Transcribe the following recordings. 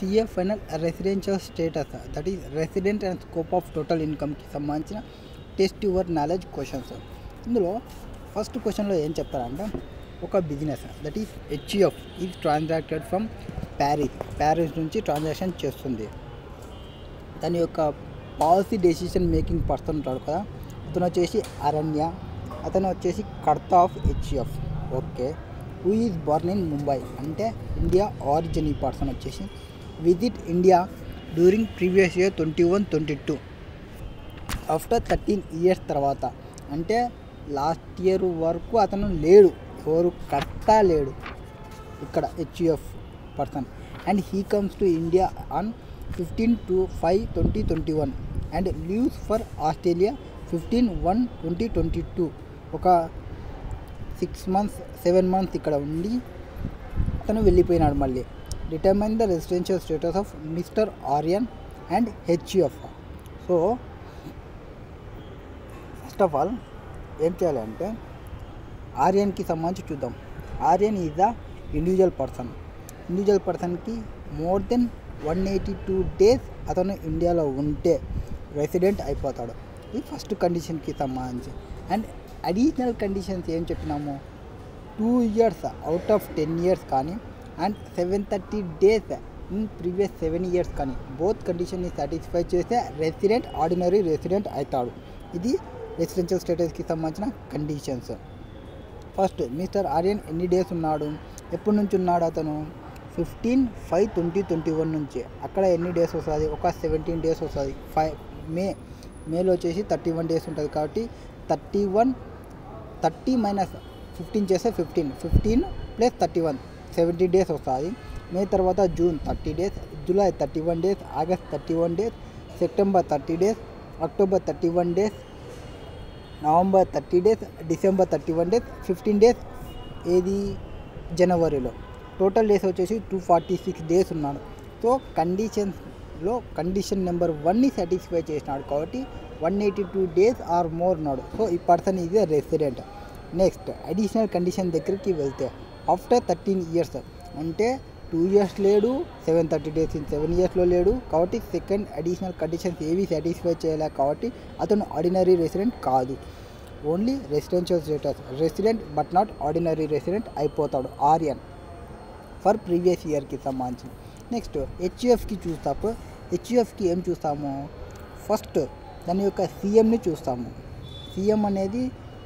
CA final residential status that is resident and scope of total ఇన్కమ్కి సంబంధించిన test your knowledge questions ఇందులో first క్వశ్చన్లో ఏం చెప్తారంటే ఒక business that is HUF is transacted from Paris Paris నుంచి ట్రాన్సాక్షన్ చేస్తుంది దాని యొక్క పాలసీ డెసిషన్ మేకింగ్ పర్సన్ ఉంటాడు కదా అతను వచ్చేసి అరణ్య అతను వచ్చేసి karta of HUF okay who is born in Mumbai అంటే ఇండియా ఆరిజిన్ ఈ పర్సన్ వచ్చేసి visit India during previous year twenty one twenty two after thirteen years తర్వాత అంటే లాస్ట్ ఇయర్ వరకు అతను లేడు ఎవరు కర్త లేడు ఇక్కడ HUF person and he comes to India on fifteen to five twenty twenty one and leaves for Australia fifteen one twenty twenty two ఒక six months seven months ఇక్కడ ఉండి అతను వెళ్ళిపోయినాడు మళ్ళీ determine the residential status of mister Aryan and HUF so first of all ఏం చేయాలంటే ఆర్యన్కి సంబంధించి చూద్దాం Aryan is the individual person individual పర్సన్కి more than one eighty two days అతను ఇండియాలో ఉంటే రెసిడెంట్ అయిపోతాడు ఇది ఫస్ట్ కండిషన్కి సంబంధించి అండ్ అడిషనల్ కండిషన్స్ ఏం చెప్పినాము two years out of ten years కానీ and seven thirty days in previous seven years కానీ బోత్ కండిషన్ని సాటిస్ఫై చేస్తే రెసిడెంట్ ఆర్డినరీ రెసిడెంట్ అవుతాడు ఇది రెసిడెన్షియల్ స్టేటస్కి సంబంధించిన కండిషన్స్ ఫస్ట్ మిస్టర్ ఆర్యన్ ఎన్ని డేస్ ఉన్నాడు ఎప్పటి నుంచి ఉన్నాడు అతను fifteen five twenty twenty one నుంచి అక్కడ ఎన్ని డేస్ వస్తుంది ఒక సెవెంటీన్ డేస్ వస్తుంది ఫైవ్ మే మేలో వచ్చేసి థర్టీ వన్ డేస్ ఉంటుంది కాబట్టి thirty one thirty minus fifteen చేస్తే fifteen fifteen plus thirty one seventeen days వస్తుంది మే తర్వాత June thirty days July thirty one days August thirty one days September thirty days October thirty one days November thirty days December thirty one days fifteen days ఏది జనవరిలో total days వచ్చేసి two forty six days ఉన్నాడు so కండిషన్స్లో condition number వన్ని satisfy చేసినాడు కాబట్టి one eighty two days or more ఉన్నాడు so ఈ person is a resident next additional condition దగ్గరికి వెళ్తే ఆఫ్టర్ థర్టీన్ ఇయర్స్ అంటే టూ ఇయర్స్ లేడు seven thirty days in seven ఇయర్స్లో లేడు కాబట్టి సెకండ్ అడిషనల్ కండిషన్స్ ఏవి సాటిస్ఫై చేయలే కాబట్టి అతను ఆర్డినరీ రెసిడెంట్ కాదు only residential status resident but not ordinary resident అయిపోతాడు ఆర్యన్ ఫర్ ప్రీవియస్ ఇయర్కి సంబంధించి నెక్స్ట్ హెచ్యుఎఫ్కి చూస్తాము హెచ్యుఎఫ్కి ఏం చూస్తాము ఫస్ట్ దాని యొక్క సీఎంని చూస్తాము సీఎం అనేది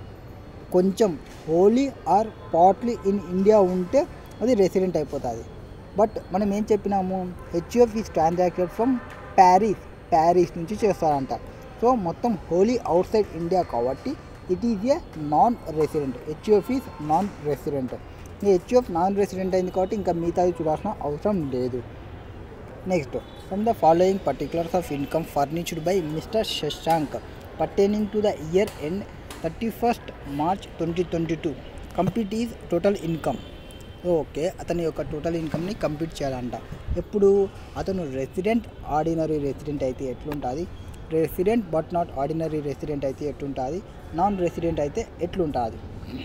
కొంచెం wholly or partly in India ఉంటే అది రెసిడెంట్ అయిపోతుంది బట్ మనం ఏం చెప్పినాము HUF is transacted from Paris Paris నుంచి చేస్తారంట సో మొత్తం హోలీ అవుట్ సైడ్ ఇండియా కాబట్టి it is a non resident HUF is non resident ఈ హెచ్యుఎఫ్ నాన్ రెసిడెంట్ అయింది కాబట్టి ఇంకా మిగతాది చూడాల్సిన అవసరం లేదు next from the following particulars of income furnished by mister Shashank pertaining to the year end thirty first March twenty twenty two complete is total income okay అతని యొక్క టోటల్ ఇన్కమ్ని కంప్లీట్ చేయాలంట ఎప్పుడు అతను రెసిడెంట్ ఆర్డినరీ రెసిడెంట్ అయితే ఎట్లుంటుంది resident but not ordinary resident అయితే ఎట్లుంటుంది non resident అయితే ఎట్లుంటుంది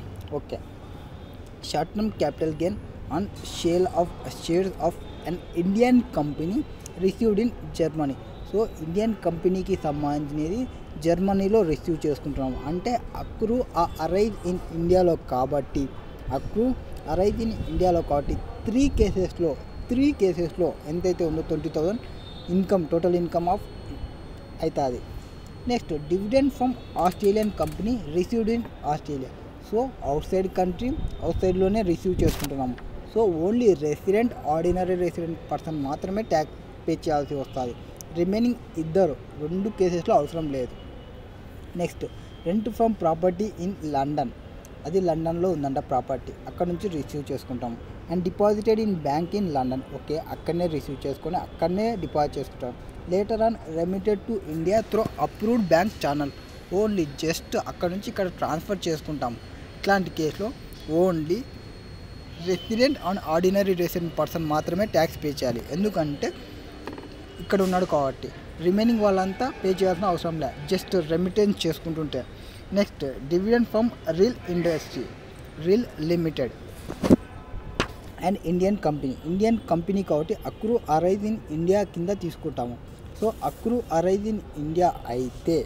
okay short term capital gain on sale of shares of an Indian company received in Germany so Indian కంపెనీకి సంబంధించినది జర్మనీలో రిసీవ్ చేసుకుంటున్నాం అంటే అక్రు ఆ అరైవ్ ఇన్ ఇండియాలో కాబట్టి అక్రు అరైవ్ ఇన్ ఇండియాలో కాబట్టి త్రీ కేసెస్లో త్రీ కేసెస్లో ఎంతైతే ఉందో twenty thousand income total income of అవుతుంది next dividend from Australian company received in Australia so outside country అవుట్ సైడ్లోనే రిసీవ్ చేసుకుంటున్నాము so only resident ordinary resident person మాత్రమే ట్యాక్స్ పే చేయాల్సి వస్తుంది రిమైనింగ్ ఇద్దరు రెండు కేసెస్లో అవసరం లేదు next rent from property in London అది లండన్లో ఉందంట ప్రాపర్టీ అక్కడ నుంచి రిసీవ్ చేసుకుంటాం and deposited in bank in London okay అక్కడనే రిసీవ్ చేసుకొని అక్కడనే డిపాజిట్ చేసుకుంటాం later on remitted to India through approved bank channel only just అక్కడ నుంచి ఇక్కడ ట్రాన్స్ఫర్ చేసుకుంటాం ఇట్లాంటి కేసులో only resident and ordinary resident person మాత్రమే ట్యాక్స్ పే చేయాలి ఎందుకంటే ఇక్కడ ఉన్నాడు కాబట్టి రిమైనింగ్ వాళ్ళంతా పే చేయాల్సిన అవసరం లే జస్ట్ రెమిటెన్స్ చేసుకుంటుంటే next dividend from reel industry reel limited and Indian company Indian company కాబట్టి అక్రూ అరైజ్ ఇన్ ఇండియా కింద తీసుకుంటాము so accrue arise in India అయితే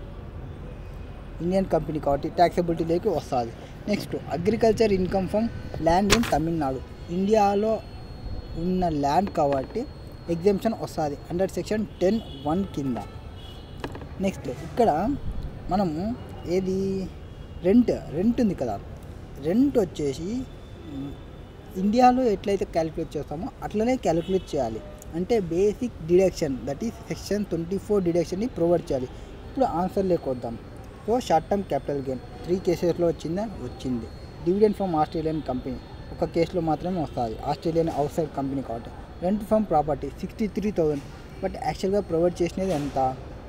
ఇండియన్ కంపెనీ కాబట్టి ట్యాక్సబిలిటీలోకి వస్తుంది next agriculture income from land in Tamil Nadu ఇండియాలో ఉన్న ల్యాండ్ కాబట్టి ఎగ్జామ్షన్ వస్తుంది అండర్ సెక్షన్ టెన్ వన్ కింద నెక్స్ట్ ఇక్కడ మనము ఏది రెంట్ రెంట్ ఉంది కదా రెంట్ వచ్చేసి మ్, ఇండియాలో ఎట్లయితే క్యాలిక్యులేట్ చేస్తామో అట్లనే క్యాలిక్యులేట్ చేయాలి అంటే basic deduction that is section twenty four డిడక్షన్ని ప్రొవైడ్ చేయాలి ఇప్పుడు ఆన్సర్ లేకొద్దాం so short term capital gain three కేసెస్లో వచ్చిందా వచ్చింది డివిడెండ్ ఫ్రమ్ ఆస్ట్రేలియన్ కంపెనీ ఒక కేసులో మాత్రమే వస్తుంది ఆస్ట్రేలియన్ అవుట్ సైడ్ కంపెనీ కాబట్టి rent from property sixty three thousand but యాక్చువల్గా ప్రొవైడ్ చేసినది ఎంత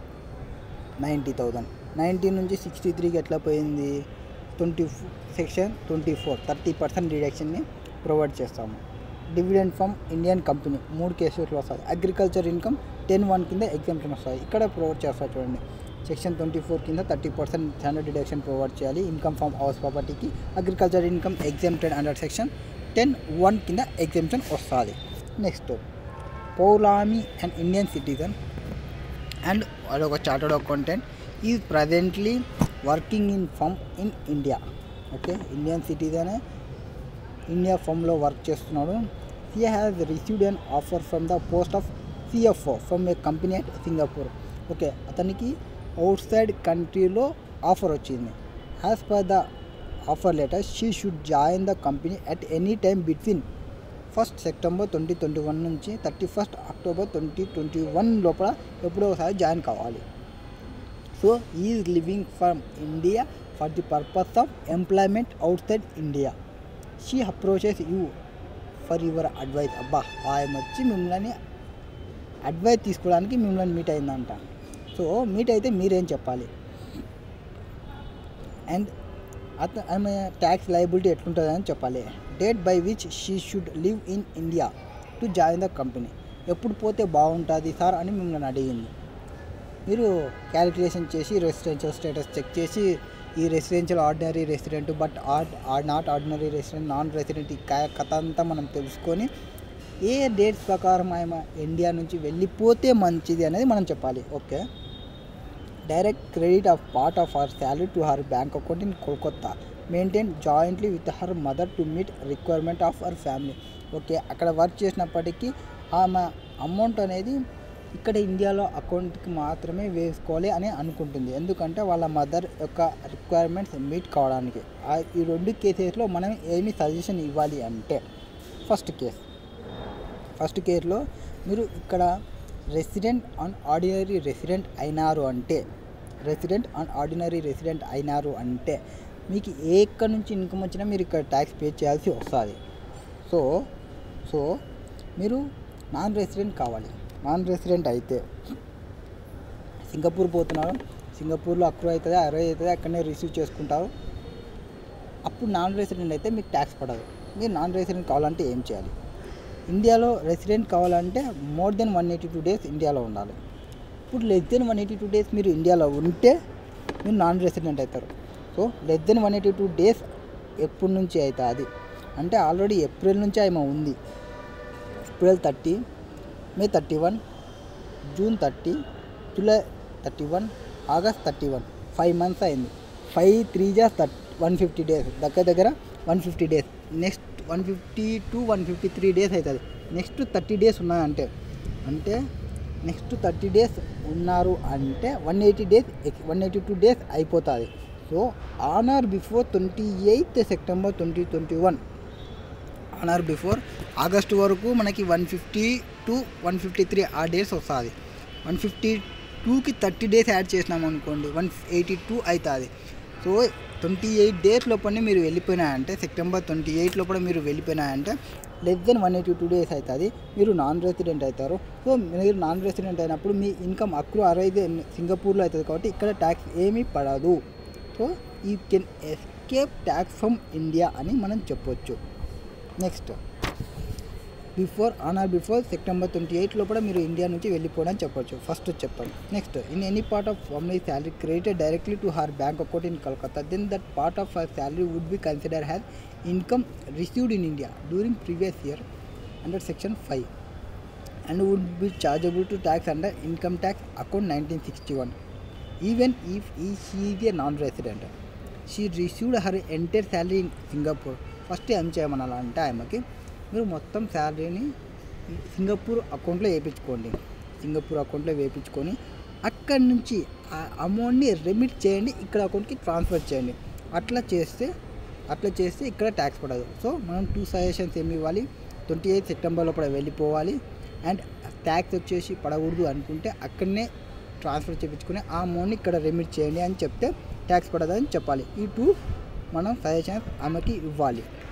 నైంటీ థౌజండ్ నైంటీ నుంచి సిక్స్టీ త్రీకి ఎట్లా పోయింది twenty section twenty four thirty percent డిడక్షన్ని ప్రొవైడ్ చేస్తాము డివిడెండ్ ఫ్రమ్ ఇండియన్ కంపెనీ మూడు కేసెస్లో వస్తుంది అగ్రికల్చర్ ఇన్కమ్ టెన్ వన్ కింద ఎగ్జామ్షన్ వస్తుంది ఇక్కడ ప్రొవైడ్ చేస్తారు చూడండి సెక్షన్ ట్వంటీ ఫోర్ కింద thirty percent standard deduction provide చేయాలి ఇన్కమ్ ఫ్రమ్ హౌస్ ప్రాపర్టీకి agriculture income exempted under section ten one కింద ఎగ్జామ్షన్ వస్తుంది next Paulami and Indian citizen and అదొక chartered accountant is presently working in firm in India okay Indian citizen India ఫర్మ్లో work చేస్తున్నాడు he has received an offer from the post of CFO from a company at Singapore okay అతనికి outside కంట్రీలో offer వచ్చింది as per the offer letter she should join the company at any time between first September twenty twenty one నుంచి thirty first October twenty twenty one లోపల ఎప్పుడో ఒకసారి join కావాలి so is living from India for the purpose of employment outside India she approaches you for your advice అబ్బా ఆయన వచ్చి మిమ్మల్ని advice తీసుకోవడానికి మిమ్మల్ని మీట్ అయిందంట సో మీట్ అయితే మీరేం చెప్పాలి అండ్ అత ఆమె ట్యాక్స్ లైబిలిటీ ఎట్లుంటుంది అని చెప్పాలి date by which she should live in India to join the company ఎప్పుడు పోతే బాగుంటుంది సార్ అని మిమ్మల్ని అడిగింది మీరు క్యాలిక్యులేషన్ చేసి రెసిడెన్షియల్ స్టేటస్ చెక్ చేసి ఈ residential ordinary resident but or not ordinary resident non resident ఈ క- కథ అంతా మనం తెలుసుకొని ఏ డేట్స్ ప్రకారం ఆమె ఇండియా నుంచి వెళ్ళిపోతే మంచిది అనేది మనం చెప్పాలి okay direct credit of part of her salary to her bank account in Kolkata maintain jointly with her mother to meet requirement of her family okay అక్కడ వర్క్ చేసినప్పటికీ ఆమె అమౌంట్ అనేది ఇక్కడ ఇండియాలో అకౌంట్కి మాత్రమే వేసుకోవాలి అని అనుకుంటుంది ఎందుకంటే వాళ్ళ మదర్ యొక్క రిక్వైర్మెంట్స్ మీట్ కావడానికి ఆ- ఈ రెండు కేసెస్లో మనం ఏమి సజెషన్ ఇవ్వాలి అంటే ఫస్ట్ కేస్ ఫస్ట్ కేర్లో మీరు ఇక్కడ రెసిడెంట్ ఆన్ ఆర్డినరీ రెసిడెంట్ అయినారు అంటే రెసిడెంట్ ఆన్ ఆర్డినరీ రెసిడెంట్ అయినారు అంటే మీకు ఏ ఎక్కడి నుంచి ఇన్కమ్ వచ్చినా మీరు ఇక్కడ ట్యాక్స్ పే చేయాల్సి వస్తుంది సో సో మీరు నాన్ రెసిడెంట్ కావాలి నాన్ రెసిడెంట్ అయితే సింగపూర్ పోతున్నారు సింగపూర్లో అక్రూ అవుతుంది అరవై అవుతుంది అక్కడనే రిసీవ్ చేసుకుంటారు అప్పుడు నాన్ రెసిడెంట్ అయితే మీకు ట్యాక్స్ పడదు మీరు నాన్ రెసిడెంట్ కావాలంటే ఏం చేయాలి ఇండియాలో రెసిడెంట్ కావాలంటే more than one eighty two days ఇండియాలో ఉండాలి ఇప్పుడు less than one eighty two days మీరు ఇండియాలో ఉంటే మీరు నాన్ రెసిడెంట్ అవుతారు so less than one eighty two days ఎప్పటి నుంచి అవుతుంది అంటే ఆల్రెడీ ఏప్రిల్ నుంచి ఆమె ఉంది April thirty May thirty one June thirty July thirty one August thirty one five months అయింది ఫైవ్ త్రీ జాస్ థర్ట్ వన్ ఫిఫ్టీ డేస్ దగ్గర దగ్గర one fifty days next one fifty to one fifty three days అవుతుంది next thirty days ఉన్నాయంటే అంటే next thirty days ఉన్నారు అంటే one eighty days one eighty two days అయిపోతుంది so on or before twenty eighth September twenty twenty one on or before August వరకు మనకి one fifty to one fifty three ఆ days వస్తుంది one fifty టూకి thirty days add చేసినాం అనుకోండి one eighty two అవుతుంది so twenty eight days లోపలనే మీరు వెళ్ళిపోయినాయంటే సెప్టెంబర్ ట్వంటీ ఎయిట్ లోపల మీరు వెళ్ళిపోయినాయంటే less than one eighty two days అవుతుంది మీరు నాన్ రెసిడెంట్ అవుతారు సో మీరు నాన్ రెసిడెంట్ అయినప్పుడు మీ ఇన్కమ్ అక్రు అరైతే సింగపూర్లో అవుతుంది కాబట్టి ఇక్కడ ట్యాక్స్ ఏమీ పడదు so you can escape tax from India అని మనం చెప్పొచ్చు next before on or before September twenty eight లోపల మీరు ఇండియా నుంచి వెళ్ళిపోవడం చెప్పొచ్చు ఫస్ట్ చెప్తాం next in any part of family salary created directly to her bank account in Calcutta then that part of her salary would be consider has income received in India during previous year under section five and would be chargeable to tax under income tax account 1961 even if he, she is a non-resident she received her entire salary in Singapore first ఏం చేయమనాలంటే ఆమెకి మీరు మొత్తం శాలరీని Singapore అకౌంట్లో వేయించుకోండి Singapore అకౌంట్లో వేయించుకొని అక్కడి నుంచి ఆ అమౌంట్ని రెమిట్ చేయండి ఇక్కడ అకౌంట్కి ట్రాన్స్ఫర్ చేయండి అట్లా చేస్తే అట్లా చేస్తే ఇక్కడ ట్యాక్స్ పడదు సో మనం టూ సజెషన్స్ ఏమి ఇవ్వాలి ట్వంటీ ఎయిత్ సెప్టెంబర్ లోపల వెళ్ళిపోవాలి అండ్ ట్యాక్స్ వచ్చేసి పడకూడదు అనుకుంటే అక్కడనే ట్రాన్స్ఫర్ చేయించుకుని ఆ అమౌంట్ని ఇక్కడ రెమిట్ చేయండి అని చెప్తే ట్యాక్స్ పడదని చెప్పాలి ఈ టూ మనం సజెషన్స్ ఆమెకి ఇవ్వాలి